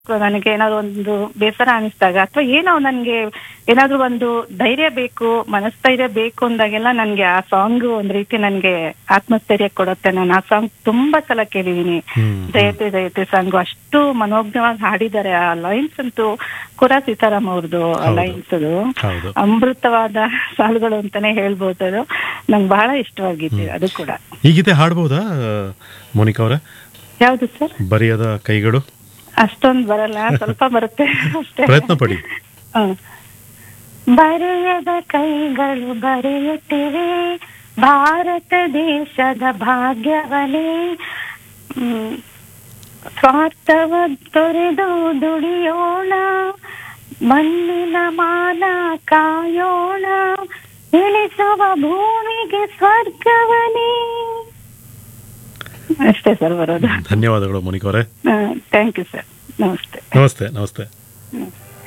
ನನಗೆ ಏನಾದ್ರು ಒಂದು ಬೇಸರ ಅನಿಸ್ದಾಗ ಅಥವಾ ಏನೋ ನನಗೆ ಏನಾದ್ರು ಒಂದು ಧೈರ್ಯ ಬೇಕು ಮನಸ್ಥೈರ್ಯ ಬೇಕು ಅಂದಾಗೆಲ್ಲ ನನಗೆ ಆ ಸಾಂಗ್ ಒಂದ್ ರೀತಿ ನನಗೆ ಆತ್ಮಸ್ಥೈರ್ಯ ಕೊಡುತ್ತೆ ನಾನು ಆ ಸಾಂಗ್ ತುಂಬಾ ಸಲ ಕೇಳಿದೀನಿ ಹ್ಮ್. ಜಯತೆ ಜಯತೆ ಸಾಂಗ್ ಅಷ್ಟು ಮನೋಜ್ಞವಾಗಿ ಹಾಡಿದ್ದಾರೆ ಆ ಲೈನ್ಸ್ ಅಂತೂ ಕುರಾ ಸೀತಾರಾಮ್ ಅವ್ರದ್ದು ಆ ಹೌದು. ಲೈನ್ಸ್ ಅದು ಹೌದು ಅಮೃತವಾದ ಸಾಲುಗಳು ಅಂತಾನೆ ಹೇಳ್ಬೋದು ಅದು ನಂಗೆ ಬಹಳ ಇಷ್ಟವಾಗಿತ್ತು ಅದು ಕೂಡ ಈ ಗೀತೆ ಹಾಡ್ಬೋದಾ ಮೋನಿಕಾ ಅವರ ಯಾವ್ದು ಸರ್ ಬರೆಯದ ಕೈಗಳು ಅಷ್ಟೊಂದು ಬರಲ್ಲ ಸ್ವಲ್ಪ ಬರುತ್ತೆ ಅಷ್ಟೇ ಪ್ರಯತ್ನ ಪಡಿ ಹ್ಮ್. ಬರೆಯದ ಕೈಗಳು ಬರೆಯುತ್ತಿವೆ ಭಾರತ ದೇಶದ ಭಾಗ್ಯವನೇ ಹ್ಮ್. ಸ್ವಾರ್ಥವ ತೊರೆದು ದುಡಿಯೋಣ ಮಣ್ಣಿನ ಮಾನ ಕಾಯೋಣ ಇಳಿಸುವ ಭೂಮಿಗೆ ಸ್ವರ್ಗವನೇ ಅಷ್ಟೇ ಸರ್ ಬರೋದು ಧನ್ಯವಾದಗಳು ಮೋನಿಕಾ ಅವರೇ ಥ್ಯಾಂಕ್ ಯು ಸರ್ ನಮಸ್ತೆ ನಮಸ್ತೆ ನಮಸ್ತೆ ಹ್ಮ್.